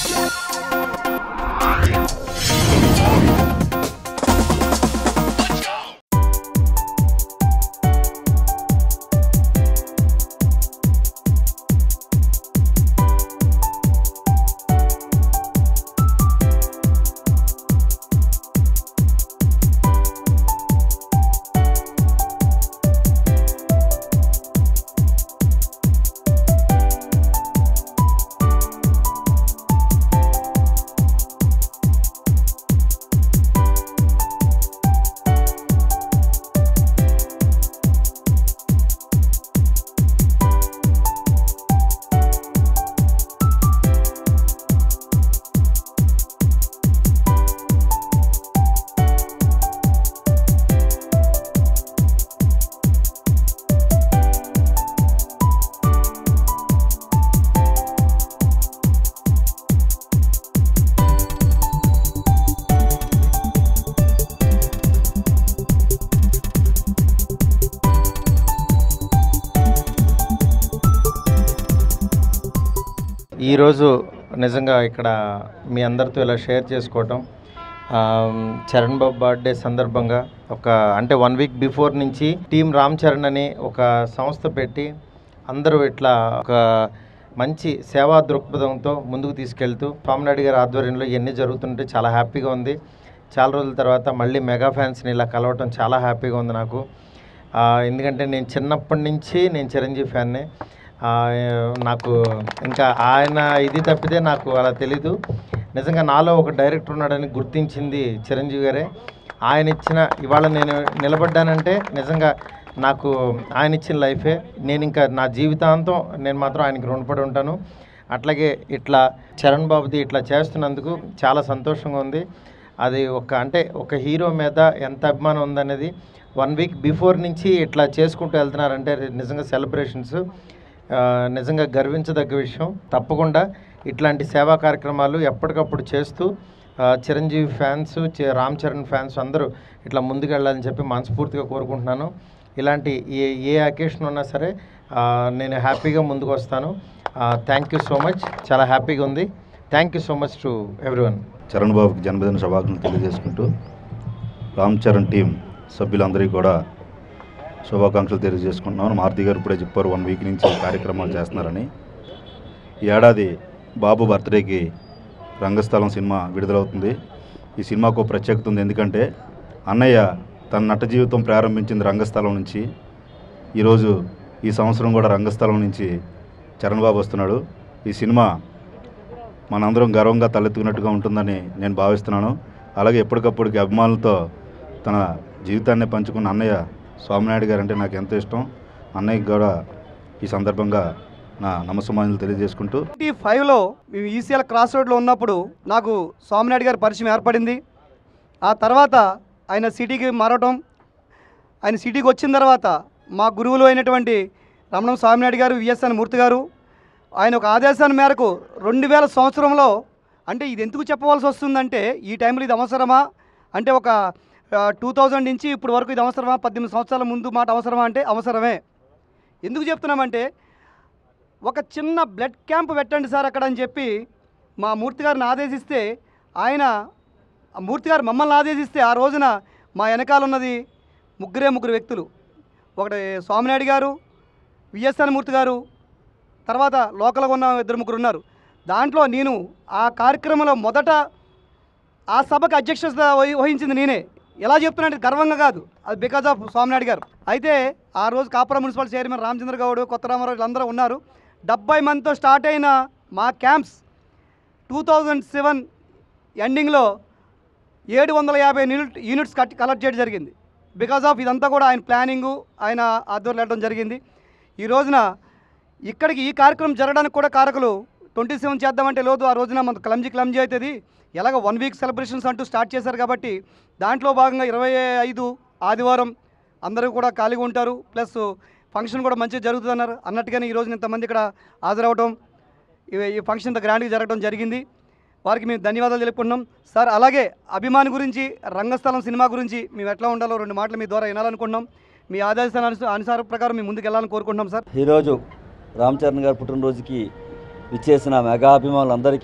ఈరోజు నిజంగా ఇక్కడ మీ అందరితో ఇలా షేర్ చేసుకోవటం ఆ, చరణ్ బాబు బర్త్డే సందర్భంగా ఒక అంటే వన్ వీక్ బిఫోర్ నుంచి టీం రామ్ చరణ్ అని ఒక సంస్థ పెట్టి అందరూ ఇట్లా ఒక మంచి సేవా దృక్పథంతో ముందుకు తీసుకెళ్తూ స్వామినాయుడు గారి ఆధ్వర్యంలో ఇవన్నీ జరుగుతుంటే చాలా హ్యాపీగా ఉంది చాలా రోజుల తర్వాత మళ్ళీ మెగా ఫ్యాన్స్ని ఇలా కలవటం చాలా హ్యాపీగా ఉంది నాకు ఆ, ఎందుకంటే నేను చిన్నప్పటి నుంచి నేను చిరంజీవి ఫ్యాన్నే ఆ, నాకు ఇంకా ఆయన ఇది తప్పితే నాకు అలా తెలీదు నిజంగా నాలో ఒక డైరెక్టర్ ఉన్నాడని గుర్తించింది చిరంజీవి గారే ఆయన ఇచ్చిన ఇవాళ నేను నిలబడ్డానంటే నిజంగా నాకు ఆయన ఇచ్చిన లైఫే నేను ఇంకా నా జీవితాంతం నేను మాత్రం ఆయనకి రుణపడి ఉంటాను అట్లాగే ఇట్లా చరణ్ బాబుది ఇట్లా చేస్తున్నందుకు చాలా సంతోషంగా ఉంది అది ఒక అంటే ఒక హీరో మీద ఎంత అభిమానం ఉందనేది వన్ వీక్ బిఫోర్ నుంచి ఇట్లా చేసుకుంటూ వెళ్తున్నారంటే నిజంగా సెలబ్రేషన్స్ నిజంగా గర్వించదగ్గ విషయం తప్పకుండా ఇట్లాంటి సేవా కార్యక్రమాలు ఎప్పటికప్పుడు చేస్తూ ఆ, చిరంజీవి ఫ్యాన్స్ చి- రామ్ చరణ్ ఫ్యాన్స్ అందరూ ఇట్లా ముందుకెళ్ళాలని చెప్పి మనస్ఫూర్తిగా కోరుకుంటున్నాను ఇలాంటి ఏ ఏ అకేషన్ ఉన్నా సరే ఆ, నేను హ్యాపీగా ముందుకు వస్తాను థ్యాంక్ యూ సో మచ్ చాలా హ్యాపీగా ఉంది thank you so much to everyone Charan బాబుకి జన్మదిన శుభాకాంక్షలు తెలియజేసుకుంటూ రామ్ చరణ్ టీం సభ్యులందరికీ కూడా శుభాకాంక్షలు తెలియజేసుకుంటున్నాను మారుతి గారు ఇప్పుడే చెప్పారు వన్ వీక్ నుంచి కార్యక్రమాలు చేస్తున్నారని ఈ ఏడాది బాబు బర్త్డేకి రంగస్థలం సినిమా విడుదలవుతుంది ఈ సినిమాకు ఒక ప్రత్యేకత ఉంది ఎందుకంటే అన్నయ్య తన నట జీవితం ప్రారంభించింది రంగస్థలం నుంచి ఈరోజు ఈ సంవత్సరం కూడా రంగస్థలం నుంచి చరణ్ బాబు వస్తున్నాడు ఈ సినిమా మనందరం గర్వంగా తలెత్తుకున్నట్టుగా ఉంటుందని నేను భావిస్తున్నాను అలాగే ఎప్పటికప్పటికి అభిమానులతో తన జీవితాన్ని పంచుకున్న అన్నయ్య స్వామినాయుడు గారు అంటే నాకు ఎంతో ఇష్టం అన్నయ్యకి కూడా ఈ సందర్భంగా నా నమస్సమానులు తెలియజేసుకుంటూ ట్వంటీ ఫైవ్లో మేము ఈసీఎల్ క్రాస్ రోడ్లో ఉన్నప్పుడు నాకు స్వామినాయుడు గారి పరిచయం ఏర్పడింది ఆ తర్వాత ఆయన సిటీకి మారటం ఆయన సిటీకి వచ్చిన తర్వాత మా గురువులు అయినటువంటి రమణం స్వామినాయుడు గారు విఎస్ఎన్ మూర్తి గారు ఆయన ఒక ఆదేశాల మేరకు రెండు వేల సంవత్సరంలో అంటే ఇది ఎందుకు చెప్పవలసి వస్తుందంటే ఈ టైంలో ఇది అవసరమా అంటే ఒక టూ థౌజండ్ నుంచి ఇప్పుడు వరకు ఇది అవసరమా పద్దెనిమిది సంవత్సరాల ముందు మాట అవసరమా అంటే అవసరమే ఎందుకు చెప్తున్నామంటే ఒక చిన్న బ్లడ్ క్యాంప్ పెట్టండి సార్ అక్కడ అని చెప్పి మా మూర్తి గారిని ఆదేశిస్తే ఆయన ఆ మూర్తి గారు మమ్మల్ని ఆదేశిస్తే ఆ రోజున మా వెనకాల ఉన్నది ముగ్గురే ముగ్గురు వ్యక్తులు ఒకటి స్వామినాయుడు గారు విఎస్ఎన్ మూర్తి గారు తర్వాత లోకల్గా ఉన్న ఇద్దరు ముగ్గురు ఉన్నారు దాంట్లో నేను ఆ కార్యక్రమంలో మొదట ఆ సభకు అధ్యక్షత వహి- వహించింది నేనే ఎలా చెప్తున్నానంటే గర్వంగా కాదు అది బికాజ్ ఆఫ్ స్వామినాయుడు గారు అయితే ఆ రోజు కాపురం మున్సిపల్ చైర్మన్ రామచంద్ర గౌడ్ కొత్త రామారావు వీళ్ళందరూ ఉన్నారు డెబ్బై మందితో స్టార్ట్ అయిన మా క్యాంప్స్ టూ థౌజండ్ సెవెన్ ఎండింగ్లో ఏడు వందల యాభై యూనిట్ యూనిట్స్ కట్ కలెక్ట్ చేయడం జరిగింది బికాజ్ ఆఫ్ ఇదంతా కూడా ఆయన ప్లానింగు ఆయన ఆధ్వర్యంలో వెళ్ళడం జరిగింది ఈ రోజున ఇక్కడికి ఈ కార్యక్రమం జరగడానికి కూడా కారకులు ట్వంటీ సెవెన్ చేద్దామంటే లేదు ఆ రోజున మన క్లమ్జీ క్లమ్జీ అవుతుంది ఎలాగ వన్ వీక్ సెలబ్రేషన్స్ అంటూ స్టార్ట్ చేశారు కాబట్టి దాంట్లో భాగంగా ఇరవై ఐదు ఆదివారం అందరూ కూడా ఖాళీగా ఉంటారు ప్లస్ ఫంక్షన్ కూడా మంచిగా జరుగుతుందన్నారు అన్నట్టుగానే ఈ రోజున ఇంతమంది ఇక్కడ హాజరవడం ఈ- ఈ ఫంక్షన్ ఇంత గ్రాండ్గా జరగడం జరిగింది వారికి మేము ధన్యవాదాలు తెలుపుకుంటున్నాం సార్ అలాగే అభిమాని గురించి రంగస్థలం సినిమా గురించి మేము ఎట్లా ఉండాలో రెండు మాటలు మీ ద్వారా వినాలనుకుంటున్నాం మీ ఆదేశాల అనుస- అనుసార ప్రకారం మేము ముందుకు వెళ్ళాలని కోరుకుంటున్నాం సార్ ఈరోజు రామ్ చరణ్ గారి పుట్టినరోజుకి ఇచ్చేసిన మెగా అభిమానులందరికీ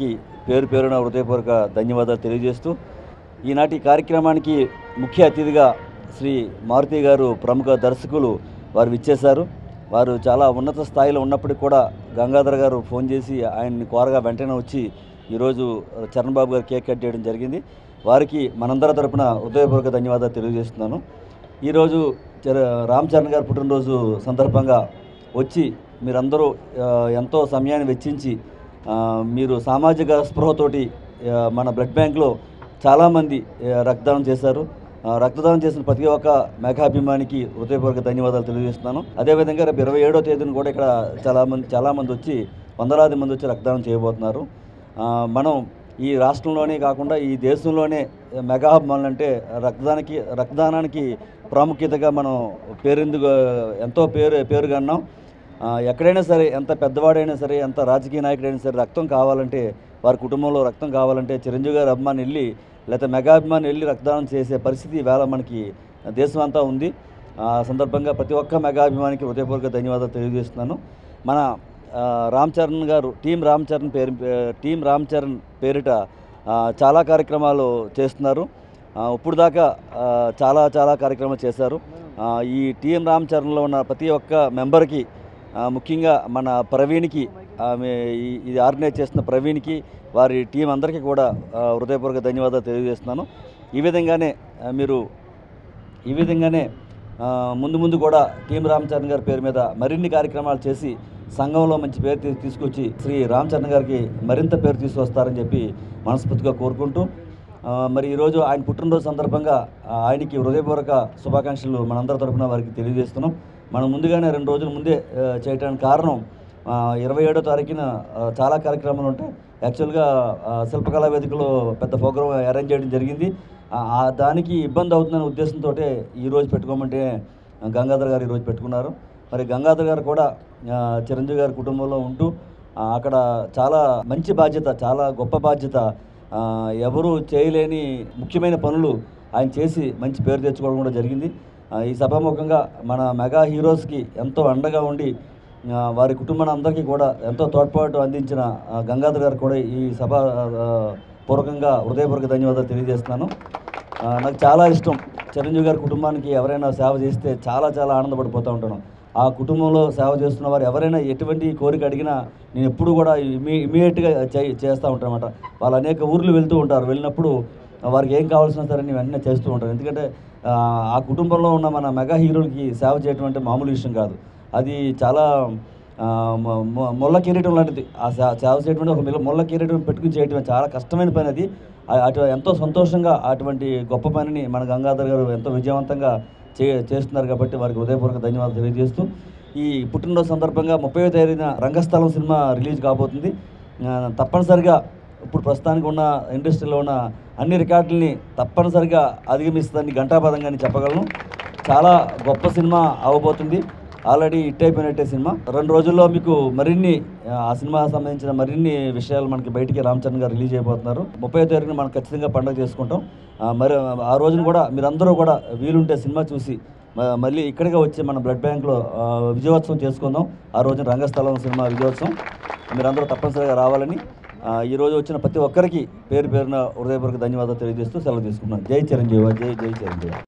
పేరు పేరున హృదయపూర్వక ధన్యవాదాలు తెలియజేస్తూ ఈనాటి కార్యక్రమానికి ముఖ్య అతిథిగా శ్రీ మారుతి గారు ప్రముఖ దర్శకులు వారు విచ్చేశారు వారు చాలా ఉన్నత స్థాయిలో ఉన్నప్పటికీ కూడా గంగాధర్ గారు ఫోన్ చేసి ఆయన్ని కోరగా వెంటనే వచ్చి ఈరోజు చరణ్ బాబు గారు కేక్ కట్ చేయడం జరిగింది వారికి మనందరి తరపున హృదయపూర్వక ధన్యవాదాలు తెలియజేస్తున్నాను ఈరోజు చర రామ్ చరణ్ గారి పుట్టినరోజు సందర్భంగా వచ్చి మీరందరూ ఆ, ఎంతో సమయాన్ని వెచ్చించి ఆ, మీరు సామాజిక స్పృహతోటి ఆ, మన బ్లడ్ బ్యాంక్లో చాలామంది ఆ, రక్తదానం చేశారు ఆ, రక్తదానం చేసిన ప్రతి ఒక్క మేఘాభిమానికి హృదయపూర్వక ధన్యవాదాలు తెలియజేస్తున్నాను అదేవిధంగా రేపు ఇరవై ఏడో తేదీన కూడా ఇక్కడ చాలామంది చాలామంది వచ్చి వందలాది మంది వచ్చి రక్తదానం చేయబోతున్నారు ఆ, మనం ఈ రాష్ట్రంలోనే కాకుండా ఈ దేశంలోనే మెగా హబ్ అంటే రక్తదానికి రక్తదానానికి ప్రాముఖ్యతగా మనం పేరెందుకు ఎంతో పేరు పేరుగన్నాం ఆ, ఎక్కడైనా సరే ఎంత పెద్దవాడైనా సరే ఎంత రాజకీయ నాయకుడైనా సరే రక్తం కావాలంటే వారి కుటుంబంలో రక్తం కావాలంటే చిరంజీవి గారి అభిమాని వెళ్ళి లేకపోతే మెగా అభిమాని వెళ్ళి రక్తదానం చేసే పరిస్థితి ఈవేళ మనకి దేశం అంతా ఉంది ఆ సందర్భంగా ప్రతి ఒక్క మెగా అభిమానికి హృదయపూర్వక ధన్యవాదాలు తెలియజేస్తున్నాను మన ఆ, రామ్ చరణ్ గారు టీం రామ్ చరణ్ పేరు టీం రామ్ చరణ్ పేరిట ఆ, చాలా కార్యక్రమాలు చేస్తున్నారు ఆ, ఇప్పుడు దాకా ఆ, చాలా చాలా కార్యక్రమాలు చేశారు ఆ, ఈ టీఎం రామ్ చరణ్లో ఉన్న ప్రతి ఒక్క మెంబర్కి ఆ, ముఖ్యంగా మన ప్రవీణ్కి ఆమె ఈ- ఇది ఆర్గనైజ్ చేస్తున్న ప్రవీణ్కి వారి టీం అందరికీ కూడా ఆ, హృదయపూర్వక ధన్యవాదాలు తెలియజేస్తున్నాను ఈ విధంగానే ఆ, మీరు ఈ విధంగానే ఆ, ముందు ముందు కూడా టీం రామ్ చరణ్ గారి పేరు మీద మరిన్ని కార్యక్రమాలు చేసి సంఘంలో మంచి పేరు తీ- తీసుకొచ్చి శ్రీ రామ్ చరణ్ గారికి మరింత పేరు తీసుకొస్తారని చెప్పి మనస్ఫూర్తిగా కోరుకుంటూ ఆ, మరి ఈరోజు ఆయన పుట్టినరోజు సందర్భంగా ఆ, ఆయనకి హృదయపూర్వక శుభాకాంక్షలు మనందరి తరపున వారికి తెలియజేస్తున్నాం మనం ముందుగానే రెండు రోజుల ముందే ఆ, చేయడానికి కారణం ఇరవై ఏడో తారీఖున ఆ, చాలా కార్యక్రమాలు ఉంటాయి యాక్చువల్గా ఆ, శిల్పకళా వేదికలో పెద్ద ప్రోగ్రామ్ అరేంజ్ చేయడం జరిగింది ఆ, ఆ దానికి ఇబ్బంది అవుతుందనే ఉద్దేశంతో ఈరోజు పెట్టుకోమంటే గంగాధర్ గారు ఈరోజు పెట్టుకున్నారు మరి గంగాధర్ గారు కూడా ఆ, చిరంజీవి గారి కుటుంబంలో ఉంటూ ఆ, అక్కడ చాలా మంచి బాధ్యత చాలా గొప్ప బాధ్యత ఆ, ఎవరు చేయలేని ముఖ్యమైన పనులు ఆయన చేసి మంచి పేరు తెచ్చుకోవడం కూడా జరిగింది ఆ, ఈ సభాముఖంగా మన మెగా హీరోస్కి ఎంతో అండగా ఉండి ఆ, వారి కుటుంబాన్ని అందరికీ కూడా ఎంతో తోడ్పాటు అందించిన ఆ, గంగాధర్ గారు కూడా ఈ సభ ఆ, పూర్వకంగా హృదయపూర్వక ధన్యవాదాలు తెలియజేస్తున్నాను ఆ, నాకు చాలా ఇష్టం చిరంజీవి గారి కుటుంబానికి ఎవరైనా సేవ చేస్తే చాలా చాలా ఆనందపడిపోతూ ఉంటాను ఆ కుటుంబంలో సేవ చేస్తున్న వారు ఎవరైనా ఎటువంటి కోరిక అడిగినా నేను ఎప్పుడు కూడా ఇమీ ఇమీడియట్గా చే చేస్తూ ఉంటాను అనమాట వాళ్ళు అనేక ఊర్లు వెళ్తూ ఉంటారు వెళ్ళినప్పుడు వారికి ఏం కావాల్సిన సరే నేను వెంటనే చేస్తూ ఉంటాను ఎందుకంటే ఆ, ఆ కుటుంబంలో ఉన్న మన మెగా హీరోలకి సేవ చేయడం అంటే మామూలు విషయం కాదు అది చాలా ఆ, మొ- మొ- ముళ్ళ కిరీటం లాంటిది ఆ సే- సేవ చేయడం అంటే ఒక మిల్ల- ముళ్ళ కిరీటం పెట్టుకుని చేయడం చాలా కష్టమైన పని అది ఆ- అటు ఎంతో సంతోషంగా అటువంటి గొప్ప పనిని మన గంగాధర్ గారు ఎంతో విజయవంతంగా చే చేస్తున్నారు కాబట్టి వారికి హృదయపూర్వక ధన్యవాదాలు తెలియజేస్తూ ఈ పుట్టినరోజు సందర్భంగా ముప్పై తేదీన రంగస్థలం సినిమా రిలీజ్ కాబోతుంది ఆ, తప్పనిసరిగా ఇప్పుడు ప్రస్తుతానికి ఉన్న ఇండస్ట్రీలో ఉన్న అన్ని రికార్డుల్ని తప్పనిసరిగా అధిగమిస్తుందని ఘంటాపదంగా నేను చెప్పగలను చాలా గొప్ప సినిమా అవబోతుంది ఆల్రెడీ హిట్ అయిపోయినట్టే సినిమా రెండు రోజుల్లో మీకు మరిన్ని ఆ, ఆ సినిమా సంబంధించిన మరిన్ని విషయాలు మనకి బయటికి రామ్ చరణ్ గారు రిలీజ్ అయిపోతున్నారు ముప్పై తారీఖున మనం ఖచ్చితంగా పండుగ చేసుకుంటాం ఆ, మరి ఆ రోజున కూడా మీరందరూ కూడా వీలుంటే సినిమా చూసి మ- మళ్ళీ ఇక్కడికే వచ్చి మన బ్లడ్ బ్యాంక్లో ఆ, విజయోత్సవం చేసుకుందాం ఆ రోజున రంగస్థలం సినిమా విజయోత్సవం మీరందరూ తప్పనిసరిగా రావాలని ఆ, ఈ రోజు వచ్చిన ప్రతి ఒక్కరికి పేరు పేరున హృదయపూర్వక ధన్యవాదాలు తెలియజేస్తూ సెలవు తీసుకున్నాను జై చిరంజీవి జై జై చిరంజీవి